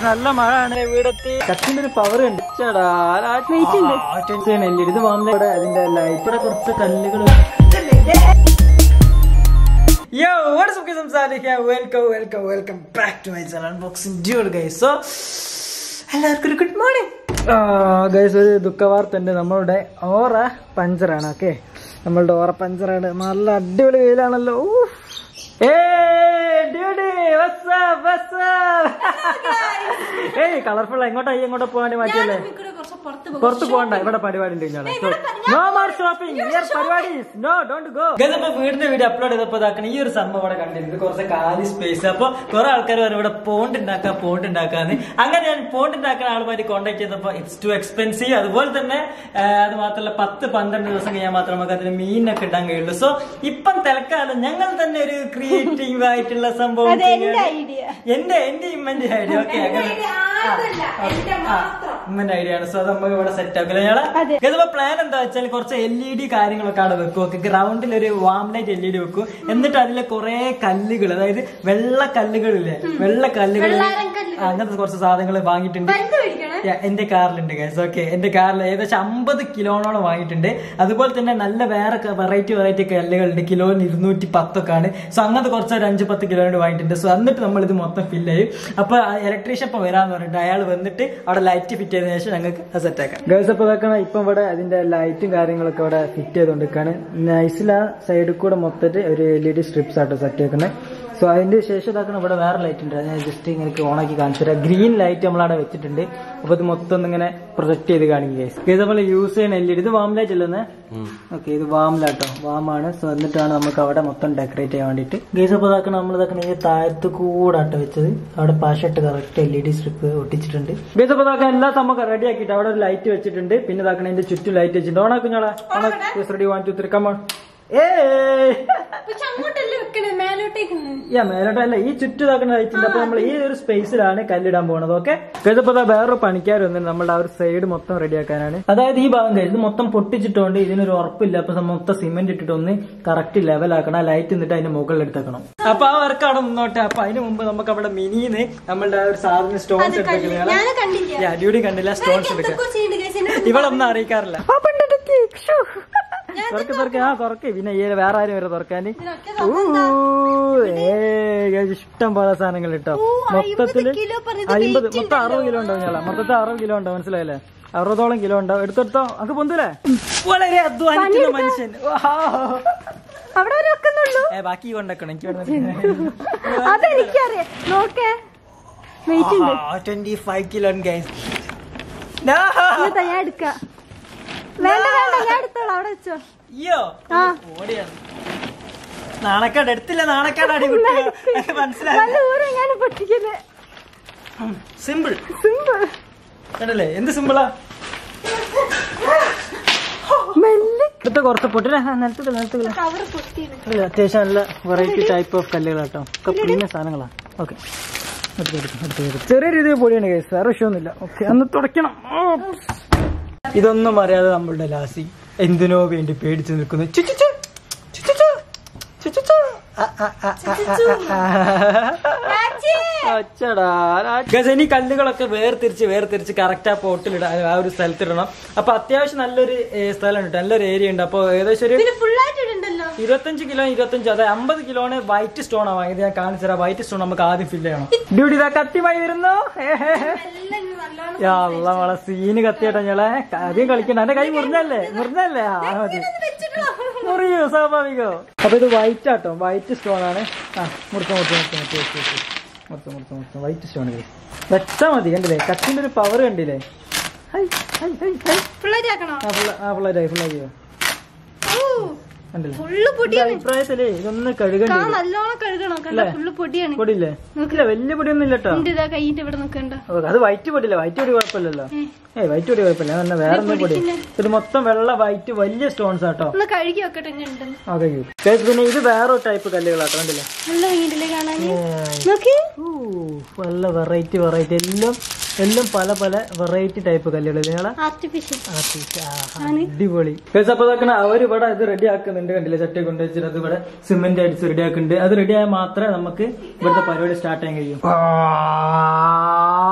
നല്ല മഴ ആണ് വീടെത്തി കത്തിന്റെ ഒരു പവർ ഉണ്ട് ചേടാ ഇത് വാമിലൂടെ അതിന്റെ ലൈറ്റിടെ കുറച്ച് കല്ലുകൾ Yo, what is up guys? I'm Salih here. Welcome, welcome, welcome back to my channel Unboxing Dude guys. So, എല്ലാവർക്കും ഒരു ഗുഡ് മോർണിംഗ് ഗൈസ് ഒരു ദുഃഖവാർത്ത ഉണ്ട് നമ്മളുടെ ഓറ പഞ്ചറാണ് ഓക്കെ നമ്മളുടെ ഓറ പഞ്ചറാണ് നല്ല അടിപൊളി വെയിലാണല്ലോ ഏയ് കളർഫുൾ എങ്ങോട്ടാ ഈ എങ്ങോട്ടാ പോകാണ്ട് മാറ്റിയല്ലേ പുറത്ത് പോകണ്ട ഇവിടെ പരിപാടി ഉണ്ട് കഴിഞ്ഞാൽ നോ മോർ ഷോപ്പിംഗ് പരിപാടി നോ ഡോണ്ട് ഗോ ഗതപ്പോ വീടിന്റെ വീഡിയോ അപ്ലോഡ് ചെയ്തപ്പോ ഇതാക്കണം ഈ ഒരു സംഭവം ഇവിടെ കണ്ടിരുന്നത് കുറച്ച് കാലി സ്പേസ് അപ്പൊ കുറെ ആൾക്കാർ പറയും ഇവിടെ പോണ്ട് ഉണ്ടാക്കാം പോണ്ട് ഉണ്ടാക്കാന്ന് അങ്ങനെ ഞാൻ പോണ്ട് ഉണ്ടാക്കുന്ന ആളുമായിട്ട് കോൺടാക്ട് ചെയ്തപ്പോ ഇറ്റ്സ് ടു എക്സ്പെൻസീവ് അതുപോലെ തന്നെ ആ, അത് മാത്രമല്ല പത്ത് പന്ത്രണ്ട് ദിവസം കഴിഞ്ഞാൽ മാത്രം നമുക്ക് അതിന് മീനൊക്കെ ഇടാൻ കഴിയുള്ളൂ സോ ഇപ്പം തൽക്കാലം ഞങ്ങൾ തന്നെ ഒരു ക്രിയേറ്റീവ് ആയിട്ടുള്ള സംഭവം ചെയ്യാണ്. എന്റെ എന്റെ ഇമ്മന്റെ ഐഡിയ ഓക്കെ അങ്ങനെ ഉമ്മന്റെ ഐഡിയ ആണ് സോ അത് നമുക്ക് ഇവിടെ സെറ്റ് ആക്കില്ല ഞങ്ങള് ഇതിപ്പോ പ്ലാൻ എന്താ വെച്ചാൽ കുറച്ച് എൽ ഇ ഡി കാര്യങ്ങളൊക്കെ അവിടെ വെക്കും ഓക്കെ ഗ്രൗണ്ടിൽ ഒരു warm light L E D വെക്കും എന്നിട്ട് അതിലെ കുറെ കല്ലുകൾ അതായത് വെള്ള കല്ലുകളില്ലേ വെള്ള കല്ലുകൾ അങ്ങനത്തെ കുറച്ച് സാധനങ്ങൾ വാങ്ങിയിട്ടുണ്ട് Yeah, എന്റെ കാറിലുണ്ട് ഗൈസ് ഓക്കെ എന്റെ കാറിൽ ഏകദേശം അമ്പത് കിലോണോളം വാങ്ങിയിട്ടുണ്ട് അതുപോലെ തന്നെ നല്ല വേറെ വെറൈറ്റി വെറൈറ്റി കല്ലുകളുണ്ട് കിലോന് ഇരുന്നൂറ്റി പത്തൊക്കെ ആണ് സോ അങ്ങനത്തെ കുറച്ച് ഒരു അഞ്ച് പത്ത് കിലോയോട് വാങ്ങിയിട്ടുണ്ട് സോ എന്നിട്ട് നമ്മൾ ഇത് മൊത്തം ഫില്ല് ചെയ്യും അപ്പൊ ഇലക്ട്രീഷ്യൻ ഇപ്പൊ വരാന്ന് പറഞ്ഞിട്ട് അയാൾ വന്നിട്ട് അവിടെ ലൈറ്റ് ഫിറ്റ് ചെയ്തതിനു ശേഷം ഞങ്ങൾക്ക് സെറ്റ് ആക്കാം ഗേൾസ് അപ്പൊ ഇതൊക്കെ ഇപ്പം ഇവിടെ അതിന്റെ ലൈറ്റും കാര്യങ്ങളൊക്കെ ഇവിടെ ഫിറ്റ് ചെയ്തുകൊണ്ടിരിക്കുകയാണ് നൈസിൽ ആ സൈഡിൽ കൂടെ മൊത്തത്തിൽ ഒരു എൽ ഇ ഡി സ്ട്രിപ്സ് ആട്ടോ സെറ്റ് ആക്കുന്നത് സോ അതിന്റെ ശേഷം ഇതാക്കണം ഇവിടെ വേറെ ലൈറ്റ് ഉണ്ട് അത് ഞാൻ ജസ്റ്റ് ഇങ്ങനെ ഓണാക്കി കാണിച്ചു തരാം ഗ്രീൻ ലൈറ്റ് നമ്മളവിടെ വെച്ചിട്ടുണ്ട് അപ്പൊ ഇത് മൊത്തം ഒന്ന് ഇങ്ങനെ പ്രൊജക്ട് ചെയ്ത് കാണിക്കുക guys. ഇത് നമ്മൾ യൂസ് ചെയ്യുന്ന എൽ ഇ ഡി ഇത് വാം ലൈറ്റ് അല്ലെന്ന് ഓക്കെ ഇത് വാം ലൈട്ടോ വാമാണ് സോ എന്നിട്ടാണ് നമുക്ക് അവിടെ മൊത്തം ഡെക്കറേറ്റ് ചെയ്യാൻ വേണ്ടിയിട്ട് ഗേസ് അപ്പോൾ ഇതാക്കണം നമ്മൾ ഇതാക്കണം ഈ താഴത്ത് കൂടെ ആട്ടോ വെച്ചത് അവിടെ പാഷട്ട് correct L E D strip ഒട്ടിച്ചിട്ടുണ്ട് ഗേസ് അപ്പോൾ ഇതാക്കാൻ എല്ലാ സംഭവം റെഡി ആക്കിയിട്ട് അവിടെ ഒരു ലൈറ്റ് വെച്ചിട്ടുണ്ട് പിന്നെ ഇതാക്കണം ഇതിന്റെ ചുറ്റും ലൈറ്റ് വെച്ചിട്ടുണ്ട് ഓണാക്കുഞ്ഞോളെ ഓണാ ready one two three come on ഏ പക്ഷെ അങ്ങോട്ടല്ലേ വെക്കണേ മേലോട്ടേക്ക് യാ മേലോട്ടല്ല ഈ ചുറ്റുതാക്കുന്ന ലൈറ്റുണ്ട് അപ്പൊ നമ്മൾ ഈ ഒരു സ്പേസിലാണ് കല്ലിടാൻ പോണത് ഓക്കെ കഴിഞ്ഞപ്പോ ദാ വേറൊരു പണിക്കാർ വന്ന് നമ്മുടെ ആ ഒരു സൈഡ് മൊത്തം റെഡി ആക്കാനാണ് അതായത് ഈ ഭാഗം കഴിഞ്ഞ് ഇത് മൊത്തം പൊട്ടിച്ചിട്ടുണ്ട് ഇതിനൊരു ഉറപ്പില്ല അപ്പൊ മൊത്തം സിമെന്റ് ഇട്ടിട്ട് ഒന്ന് കറക്റ്റ് ലെവലാക്കണം ആ ലൈറ്റ് എന്നിട്ട് അതിന്റെ മുകളിൽ എടുത്തേക്കണം അപ്പൊ ആ വർക്ക് അവിടെ നിന്നോട്ടെ അപ്പൊ അതിന് മുമ്പ് നമുക്ക് അവിടെ മിനിന്ന് നമ്മളുടെ ആ ഒരു സാധനം സ്റ്റോൺസ് എടുത്തേക്കുന്നത് ഞാൻ കണ്ടില്ല ഡ്യൂട്ടി കണ്ടില്ല സ്റ്റോൺസ് എടുക്കുക എന്തൊക്കെ ചെയ്യുന്നുണ്ട് guys? എന്നോട് ഇവളൊന്നും അറിയിക്കാറില്ല തുറക്ക് തുറക്ക് ആ തുറക്ക് പിന്നെ ഈ വേറെ ആരും വരെ തുറക്കാന് ഊ, ഏയ് guys, ഇഷ്ടം പോലെ സാധനങ്ങൾ കിട്ടോ മൊത്തത്തില് കിലോ പറഞ്ഞത് അമ്പത് മൊത്തം അറുപത് കിലോ ഉണ്ടാവും ഞങ്ങളെ മൊത്തത്തിൽ അറുപത് കിലോ ഉണ്ടാവും മനസ്സിലായില്ലേ അറുപതോളം കിലോ ഉണ്ടാവും എടുത്തെടുത്തോ അത് പൊന്തൂലേ വളരെ അധ്വാനിക്കുന്ന മനുഷ്യൻ വാ. അവിടെ വരെ വെക്കുന്നുള്ളൂ ഏ ബാക്കി കൊണ്ടേക്കണം എനിക്ക് ഇവിടെ അതെനിക്കറിയാം നോക്കേ വെയിറ്റ് ഉണ്ട് ട്വന്റി ഫൈവ് കിലോ ഗൈസ് എന്നിട്ടാ ഞാൻ എടുക്കാം വേണ്ട വേണ്ട ഞാൻ എടുത്തോളാം അവിടെ വെച്ചോ അയ്യോ ആ. ഓടിയാണ് നാണക്കേട് എടുത്തില്ല നാണക്കേട് അടി കുട്ടിയോ മനസ്സിലായി നല്ല ഊരെ ഞാൻ പൊട്ടിക്കുന്നത് സിമ്പിൾ സിമ്പിൾ കണ്ടല്ലേ എന്ത് സിമ്പിളാ മെല്ലെ ഇവിടുത്തെ കുറച്ച് പൊട്ടില്ല നിലത്തില്ല നിലത്തില്ല കവർ പൊട്ടിയത് ഇല്ല, അത്യാവശ്യം നല്ല വെറൈറ്റി ടൈപ്പ് ഓഫ് കല്ലുകളാട്ടോ ഒക്കെ പ്രീമിയം സാധനങ്ങളാ ഓക്കെ ചെറിയ രീതിയിൽ പൊടിയാണ് കേസ് വേറെ വിഷയമൊന്നുമില്ല ഓക്കെ അന്ന് തുടയ്ക്കണം ഓ. ഇതൊന്നും അറിയാതെ നമ്മളുടെ ലാസി എന്തിനോ വേണ്ടി പേടിച്ചു നിൽക്കുന്നു ചുച്ചുച്ചു, ചുച്ചുച്ചു, ചുച്ചുച്ചു. ആ, ആ, ആ, ആ, ആ, ആ. അച്ചടാ. Guys, ഇനി കല്ലുകളൊക്കെ വേർതിരിച്ച് വേർതിരിച്ച് കറക്റ്റ് ആ പോട്ടിലിടാൻ ആ ഒരു സ്ഥലത്തിടണം അപ്പൊ അത്യാവശ്യം നല്ലൊരു ഏ, സ്ഥലം ഉണ്ട് നല്ലൊരു ഏരിയ ഉണ്ട് അപ്പൊ ഏകദേശം ഒരു പിന്നെ ഫുള്ളായിട്ട് ഇടണ്ടല്ലോ ഇരുപത്തഞ്ച് കിലോ ഇരുപത്തഞ്ച് അതെ അമ്പത് കിലോന് വൈറ്റ് സ്റ്റോൺ ആണ് വാങ്ങിയത് ഞാൻ കാണിച്ചു തരാം വൈറ്റ് സ്റ്റോൺ നമുക്ക് ആദ്യം ഫില്ല് ചെയ്യണം ഡ്യൂട്ടി ഇതാ കത്തിമായി വരുന്നു എല്ലാം ഇനി നല്ലോണം യാ അള്ള വള സീന് കത്തിയേട്ടാ ഞങ്ങളെ ആദ്യം കളിക്കണ്ട എന്റെ കൈ മുറിഞ്ഞല്ലേ മുറിഞ്ഞല്ലേ ആ മതി വെച്ചിട്ടോ മുറിയോ സ്വാഭാവികോ അപ്പൊ ഇത് വൈറ്റ് ആട്ടോ വൈറ്റ് സ്റ്റോൺ ആണ് ആ മുറിച്ച മുറിച്ച മുറിച്ച മുറിച്ച മുറിച്ച മുറിച്ച മുറിച്ച വൈറ്റ് സ്റ്റോൺ വെച്ചാ മതി കണ്ടില്ലേ കത്തിന്റെ ഒരു പവർ കണ്ടില്ലേ ഹൈ, ഹൈ, ഹൈ, ഹൈ. ഫുള്ളായിട്ട് ആക്കണോ ആ ഫുള്ള ആ ഫുള്ളായി ഫുള്ളാക്കിയോ കണ്ടില്ലേ ഫുള്ള് പൊടിയാണ് അഭിപ്രായത്തിലേ ഇതൊന്ന് കഴുകണ്ടി ആ വരും. നല്ലോണം കഴുകണം കണ്ട ഫുള്ള് പൊടിയാണ് പൊടിയില്ലേ ഇല്ല വലിയ പൊടിയൊന്നും ഇല്ല കേട്ടോ എന്റെ ഇതാ കൈന്റെ ഇവിടെ നിക്കണ്ട ഓ, അത് വൈറ്റ് പൊടിയില്ല വൈറ്റ് പൊടി കുഴപ്പമില്ലല്ലോ ഏയ് വൈറ്റ് പൊടി കുഴപ്പമില്ല ഞാൻ പറഞ്ഞ വേറെ ഒന്നും പൊടി ഇത് മൊത്തം വെള്ള വൈറ്റ് വലിയ സ്റ്റോൺസ് ആട്ടോ ഒന്ന് കഴുകി വെക്കട്ടെ ഇങ്ങനെ ഉണ്ടെന്ന് അതെ Guys, പിന്നെ ഇത് വേറെ ടൈപ്പ് കല്ലുകളാട്ടോ കണ്ടില്ലേ നല്ല ഭംഗിയില്ലേ കാണാൻ നോക്കി ഊ, നല്ല വെറൈറ്റി വെറൈറ്റി എല്ലാം എല്ലാം പല പല വെറൈറ്റി ടൈപ്പ് കല്ലുകൾ നിങ്ങളെ ആർട്ടിഫിഷ്യൽ അടിപൊളി Guys, അപ്പൊ ഇതാക്കണ അവർ ഇവിടെ ഇത് റെഡി ആക്കുന്നുണ്ട് കണ്ടില്ലേ ചട്ടി കൊണ്ട് വെച്ചിട്ട് അത് ഇവിടെ സിമെന്റ് അടിച്ച് റെഡി ആക്കുന്നുണ്ട് അത് റെഡി ആയാൽ മാത്രമേ നമുക്ക് ഇവിടുത്തെ പരിപാടി സ്റ്റാർട്ട് ചെയ്യാൻ കഴിയും ആ,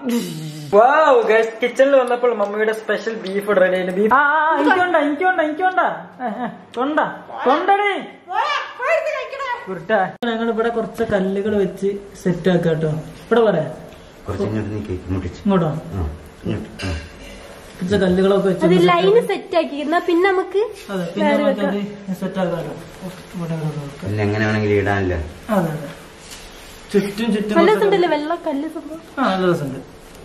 വാവ് ഗൈസ് കിച്ചണിൽ വന്നപ്പോൾ മമ്മിയുടെ സ്പെഷ്യൽ ബീഫ് റെഡി ആയിട്ട് ബീഫ് ആ ആ, എനിക്കുണ്ട എനിക്കുണ്ട എനിക്കുണ്ട കൊണ്ട കൊണ്ടടി കുരുട്ട ഞങ്ങൾ ഇവിടെ കുറച്ച് കല്ലുകൾ വെച്ച് സെറ്റ് ആക്കാം കേട്ടോ ഇവിടെ പറയാം കുറച്ച് ഇങ്ങോട്ട് നീക്കി മുട്ടിച്ച് ഇങ്ങോട്ടോ ആ ഇങ്ങോട്ട് ആ. കുറച്ച് കല്ലുകളൊക്കെ വെച്ച് അത് ലൈന് സെറ്റ് ആക്കി എന്നാ പിന്നെ നമുക്ക് അതെ പിന്നെ നമുക്കത് സെറ്റ് ആക്കാമല്ലോ ഇവിടെ ഇവിടെ വെക്കാം. കല്ല് എങ്ങനെ വേണമെങ്കിലും ഇടാനല്ലോ അതെ അതെ ചുറ്റും ചുറ്റും നല്ല കുറച്ച് രസമുണ്ടല്ലേ വെള്ള കല്ല് സംഭവം ആ നല്ല രസമുണ്ട്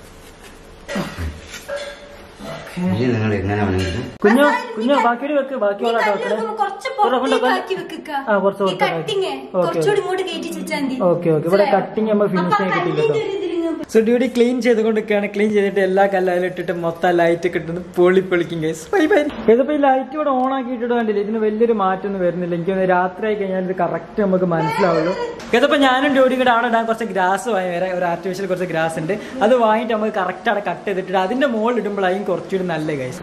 ഇനി നിങ്ങൾ എങ്ങനെ വേണമെങ്കിലും കുഞ്ഞോ കുഞ്ഞോ ബാക്കിയുടെ വെക്ക് ബാക്കി ഓളാട്ടോ വെക്കണേ കുറച്ച് കൊണ്ട് കൊണ്ട് കൊണ്ട്. ആക്കി വെക്കുക ആ കുറച്ച് ഈ പുറത്തേക്ക് കട്ടിങ് ഓക്കെ കുറച്ചുകൂടി ഇങ്ങോട്ട് കയറ്റി വെച്ചാൽ മതി ഓക്കെ ഓക്കെ ഇവിടെ കട്ടിങ് നമ്മൾ ഫിനിഷ് ആയി കിട്ടില്ല കേട്ടോ സോ ഡ്യൂട്ടി ക്ലീൻ ചെയ്തുകൊണ്ടിരിക്കുകയാണ് ക്ലീൻ ചെയ്തിട്ട് എല്ലാ കല്ലും അതിലിട്ടിട്ട് മൊത്തം ലൈറ്റ് ഒക്കെ ഇട്ടിട്ട് പൊളി പൊളിക്കും ഗൈസ് ബൈ ബൈ ഇതിപ്പോ ഈ ലൈറ്റ് ഇവിടെ ഓൺ ആക്കിയിട്ടിട്ട് കണ്ടില്ല ഇതിന് വലിയൊരു മാറ്റമൊന്നും വരുന്നില്ല എനിക്ക് തോന്നുന്നു രാത്രി ആയി കഴിഞ്ഞാൽ ഇത് കറക്റ്റ് നമുക്ക് മനസ്സിലാവുള്ളൂ ഇതിപ്പോ ഞാനും ഡ്യൂട്ടി കൂടെ അവിടെ ഇടാൻ കുറച്ച് ഗ്രാസ് വാങ്ങി വരാം ഒരു ആർട്ടിഫിഷ്യൽ കുറച്ച് ഗ്രാസ് ഉണ്ട് അത് വാങ്ങിയിട്ട് നമുക്ക് കറക്റ്റ് അവിടെ കട്ട് ചെയ്തിട്ട് അതിന്റെ മുകളിൽ ഇടുമ്പോഴായിരിക്കും കുറച്ചുകൂടി നല്ല ഗൈസ്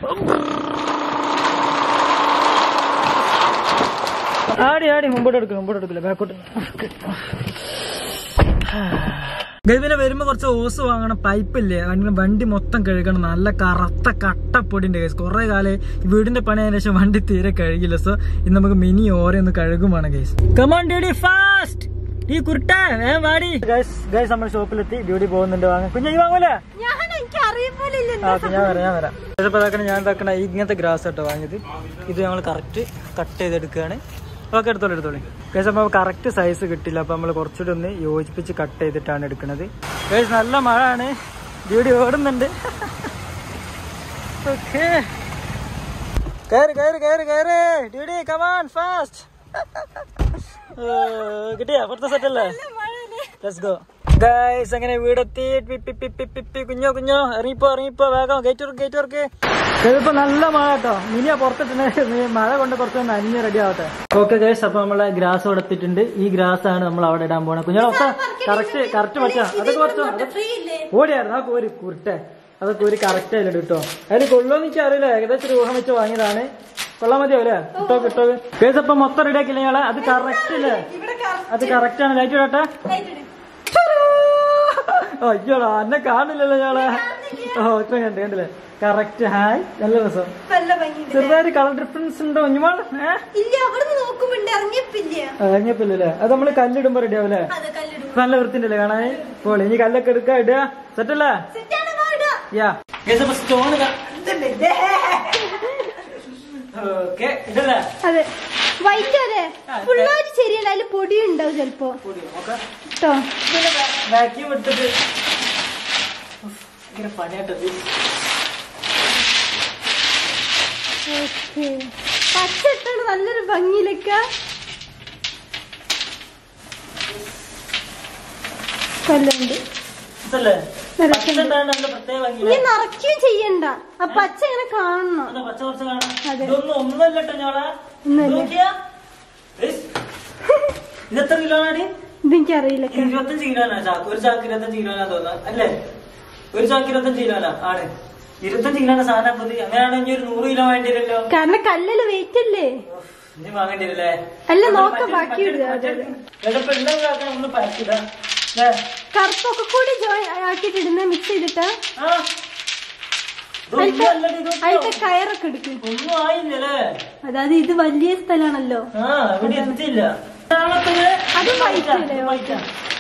ആടി ആടി മുമ്പോട്ട് എടുക്കില്ല മുമ്പോട്ട് എടുക്കില്ല ബാക്കോട്ട് ഗൈവിനെ വരുമ്പോ കുറച്ച് ഓസ് വാങ്ങണം പൈപ്പില്ലേ അങ്ങനെ വണ്ടി മൊത്തം കഴുകണം നല്ല കറുത്ത കട്ടപ്പൊടിന്റെ കേസ് കുറെ കാലം ഈ വീടിന്റെ പണി അതിന് ശേഷം വണ്ടി തീരെ കഴുകില്ല സോ ഇന്ന് നമുക്ക് മിനി ഓരെ ഒന്ന് കഴുകുമാണ് കേസ് കമോൺ ഡ്യൂഡി ഫാസ്റ്റ് ഈ കുരുട്ട വേഗം വാടി ഗൈസ് ഗൈസ് നമ്മൾ ഷോപ്പിലെത്തി ഡ്യൂട്ടി പോകുന്നുണ്ട് വാങ്ങാൻ കുഞ്ഞു ഈ വാങ്ങൂലേ ഞാൻ എനിക്ക് അറിയുമ്പോലില്ല ആ ഓക്കെ ഞാൻ വരാം ഞാൻ വരാം ഇതിപ്പോ ഇതാക്കണ ഞാൻ ഇതാക്കണ ഇങ്ങനത്തെ ഗ്രാസ് കേട്ടോ വാങ്ങിയത് ഇത് ഞങ്ങൾ കറക്റ്റ് കട്ട് ചെയ്തെടുക്കുകയാണ് ഓക്കെ എടുത്തോളൂ എടുത്തോളൂ കേസ് അപ്പോൾ കറക്റ്റ് സൈസ് കിട്ടില്ല അപ്പോൾ നമ്മൾ കുറച്ചുകൂടി ഒന്ന് യോജിപ്പിച്ച് കട്ട് ചെയ്തിട്ടാണ് എടുക്കുന്നത് കേസ് നല്ല മഴ ആണ് ഡ്യൂട്ടി ഓടുന്നുണ്ട് ഓക്കെ കയറി കയറി കയറി കയറി ഡ്യൂട്ടി കമാൻ ഫാസ്റ്റ് കിട്ടിയാ പുറത്തെ സെറ്റ് അല്ലേ ലെറ്റ്സ് ഗോ ഗൈസ് അങ്ങനെ വീടെത്തി പി, പി, പി, പി, പി, പി. കുഞ്ഞോ കുഞ്ഞോ ഇറങ്ങിപ്പോ ഇറങ്ങിപ്പോ വേഗം ഗേറ്റ് വർക്ക് ഗേറ്റ് വർക്ക് ഇതിപ്പോ നല്ല മഴ കേട്ടോ മിനിയ പുറത്തിട്ടുണ്ട് മഴ കൊണ്ട് കുറച്ച് നനഞ്ഞ് റെഡി ആവട്ടെ ഓക്കെ ഗൈസ് അപ്പൊ നമ്മളെ ഗ്രാസ് അവിടെ എത്തിയിട്ടുണ്ട് ഈ ഗ്രാസ് ആണ് നമ്മൾ അവിടെ ഇടാൻ പോണത് കുഞ്ഞോ ഒക്കെ കറക്റ്റ് കറക്റ്റ് പറ്റാ അതൊക്കെ പറ്റാ ഫ്രീ ഇല്ലേ ഓടിയായിരുന്നു ആ കോരി കുരുട്ടെ അതൊക്കെ ഒരു കറക്റ്റ് അതിലിട്ട് കിട്ടോ അതിൽ കൊള്ളുമെന്ന് എനിക്ക് അറിയില്ല ഏകദേശം ഒരു ഊഹം വെച്ച് വാങ്ങിയതാണ് കൊള്ളാൻ മതിയാവൂലേ കിട്ടോ കിട്ടോ കേസ് അപ്പൊ മൊത്തം റെഡി ആക്കില്ല ഞങ്ങളെ അത് കറക്റ്റ് അല്ലേ അത് കറക്റ്റ് ആണ് ലൈറ്റ് ഇടട്ടെ അയ്യോടാ എന്നെ കാണില്ലല്ലോ ഞങ്ങളെ ഓ ഇപ്പൊ കണ്ട് കണ്ടില്ലേ കറക്റ്റ് ഹായ് നല്ല രസം നല്ല ഭംഗിയുണ്ട് ചെറുതായിട്ട് കളർ ഡിഫറൻസ് ഉണ്ടോ കുഞ്ഞുമാൾ ഏഹ് ഇല്ല അവിടുന്ന് നോക്കുമ്പോ ഇറങ്ങിയപ്പില്ല ഇറങ്ങിയപ്പില്ലല്ലേ അത് നമ്മള് കല്ലിടുമ്പോ റെഡി ആവൂലേ അത് കല്ലിടും നല്ല വൃത്തിണ്ടല്ലേ കാണാൻ പോളി ഇനി കല്ലൊക്കെ എടുക്കുക ഇടുക സെറ്റല്ലേ സെറ്റാണ് കാടുക യാ സ്റ്റോൺ ഓക്കെ ഇതല്ലേ അതെ വൈറ്റ് അതെ ഫുള്ളായിട്ട് ശരിയല്ല അതിൽ പൊടി ഉണ്ടാവും ചെലപ്പോ കേട്ടോ വാക്യൂം എടുത്തിട്ട് ഉഫ്, ഭയങ്കര പണിയാട്ടത് ഓക്കെ പച്ച ഇട്ടാണ് നല്ലൊരു ഭംഗിയിലൊക്കെ കൊല്ലുണ്ട് ഇതല്ലേ നല്ല പച്ച ഉണ്ടാണ് നല്ല പ്രത്യേക ഇനി ഭംഗിയില്ലേ നിറയ്ക്കുകയും ചെയ്യണ്ട ആ പച്ച ഇങ്ങനെ കാണണം അതാ പച്ച കുറച്ച് കാണാം അതെ. ഇതൊന്നും ഒന്നല്ല കേട്ടോ ഞോളെ ഒന്നുമല്ല. നോക്കിയാ ഏയ്. ഇത് എത്ര കിലോനാടി ഇതെനിക്കറിയില്ല ഇരുപത്തഞ്ച് കിലോനാ ചാക്ക് ഒരു ചാക്ക് ഇരുപത്തഞ്ച് കിലോനാ തോന്നുന്നത് അല്ലേ ഒരു ചാക്ക് ഇരുപത്തഞ്ച് കിലോനാ ആണ് ഇരുപത്തഞ്ച് കിലോന്റെ സാധനം അപ്പൊ ഇത് അങ്ങനെയാണെങ്കിൽ ഒരു നൂറ് കിലോ വേണ്ടി വരുമല്ലോ കാരണം കല്ലില് വെയിറ്റ് അല്ലേ ഇനി വാങ്ങേണ്ടി വരില്ലേ അല്ല, നോക്കാം, ബാക്കി ഇടുക, അതെ, അതെ. ചിലപ്പോ ഉള്ളതാക്കാൻ ഒന്ന് പാക്കിടാ അല്ലേ കറുപ്പൊക്കെ കൂടി ജോയിൻ ആക്കിയിട്ടിടുന്ന മിക്സ് ചെയ്തിട്ട് ആ ഇതൊന്നും അല്ലടി, ഇതൊന്നും. അതിന്റെ കയറൊക്കെ എടുക്കും ഒന്നും ആയില്ലല്ലേ അതായത് ഇത് വലിയ സ്ഥലമാണല്ലോ ആ ഇവിടെ എത്തിയില്ല അത് white അല്ലേ? വൈറ്റാ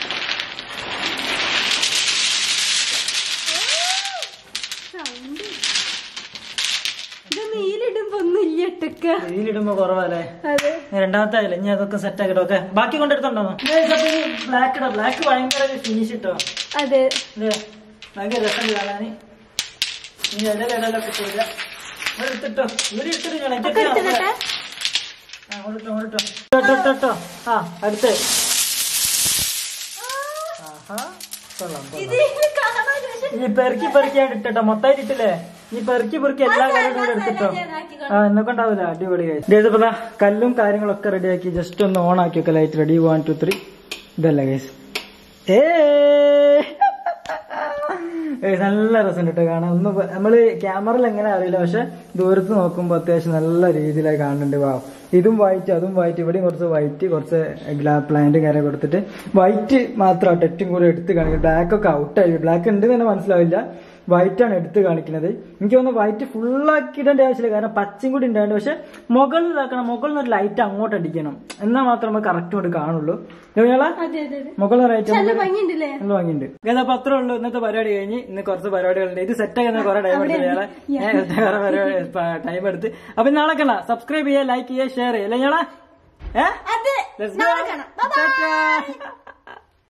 ഇത് നീലിടുമ്പോ ഒന്നും ഇല്ല ഇട്ടൊക്കെ ഇതിലിടുമ്പോ കുറവല്ലേ അതെ രണ്ടാമത്തെ ആയില്ല ഇനി അതൊക്കെ സെറ്റ് ആക്കിട്ടോ ഓക്കെ ബാക്കി കൊണ്ടെടുത്തോണ്ടോ ബ്ലാക്ക് ഇടാം ബ്ലാക്ക് ഭയങ്കര ഫിനിഷ് ഇട്ടോ അതെ ഇത് ഭയങ്കര രസം കാണാന് ഇനി അതിന്റെ ഇടയിലൊക്കെ ചെയ്ത ഇവിടെ എടുത്തിട്ടോ ഇവിടെ എടുത്തിട്ട് ഞാൻ ഒക്കെ എടുത്തിട്ടെ അങ്ങോട്ടോ അങ്ങോട്ടോ ഇട്ടോ ഇട്ടോ ഇട്ടോ ആ അടുത്ത് ആഹാ കൊള്ളാം കൊള്ളാം ഇത് കാണാൻ പക്ഷെ ഈ പെറുക്കി പെറുക്കിയാണ് ഇട്ടോ മൊത്തമായിട്ട് ഇട്ടില്ലേ ഈ പെറുക്കി പെറുക്കി എല്ലാ കാര്യങ്ങളും കൂടെ എടുത്തിട്ടോ ആ എന്നൊക്കെ ഉണ്ടാവില്ല അടിപൊളി ഗൈസ് ഇപ്പൊ ദാ കല്ലും കാര്യങ്ങളൊക്കെ റെഡിയാക്കി ജസ്റ്റ് ഒന്ന് ഓൺ ആക്കി വെക്കാം light ready one two three ഇതല്ല ഗൈസ് ഏ ഏയ് നല്ല രസമുണ്ട് കേട്ടോ കാണാൻ ഒന്നും പ- നമ്മള് ക്യാമറയിൽ എങ്ങനെ അറിയില്ല പക്ഷെ ദൂരത്ത് നോക്കുമ്പോ അത്യാവശ്യം നല്ല രീതിയിലായി കാണുന്നുണ്ട് വാ ഇതും വൈറ്റ് അതും വൈറ്റ് ഇവിടെയും കുറച്ച് വൈറ്റ് കുറച്ച് പ്ലാന്റും കാര്യം കൊടുത്തിട്ട് വൈറ്റ് മാത്രമായിട്ട് ഏറ്റവും കൂടുതൽ എടുത്ത് കാണിക്കുന്നത് ബ്ലാക്ക് ഒക്കെ ഔട്ടായി ബ്ലാക്ക് ഉണ്ട് തന്നെ മനസ്സിലാവില്ല വൈറ്റ് ആണ് എടുത്ത് കാണിക്കുന്നത് എനിക്ക് തോന്നുന്നു വൈറ്റ് ഫുള്ളാക്കി ഇടേണ്ട ആവശ്യമില്ല കാരണം പച്ചയും കൂടി ഉണ്ടായിരുന്നു പക്ഷെ മുകളിൽ ഇതാക്കണം മുകളിൽ നിന്ന് ഒരു ലൈറ്റ് അങ്ങോട്ട് അടിക്കണം എന്നാൽ മാത്രമേ നമുക്ക് കറക്റ്റ് കൊണ്ട് കാണുള്ളൂ ഞങ്ങളാ അതെ അതെ അതെ മുകളിൽ റൈറ്റ് നല്ല ഭംഗിയുണ്ടല്ലേ നല്ല ഭംഗിയുണ്ട് ഗത അപ്പൊ അത്രേ ഉള്ളൂ ഇന്നത്തെ പരിപാടി കഴിഞ്ഞ് ഇന്ന് കുറച്ച് പരിപാടികളുണ്ട് ഇത് സെറ്റ് ആക്കുന്ന കുറെ ടൈം എടുത്ത് ഞങ്ങളെ കുറെ പരിപാടി ടൈം എടുത്ത് അപ്പൊ നാളെ കാണാം സബ്സ്ക്രൈബ് ചെയ്യുക ലൈക്ക് ചെയ്യുക ഷെയർ ചെയ്യുക അല്ലേ ഞങ്ങളെ ഏഹ് അതെ Let's go. നാളെ കാണാം Bye bye. Ta-ta.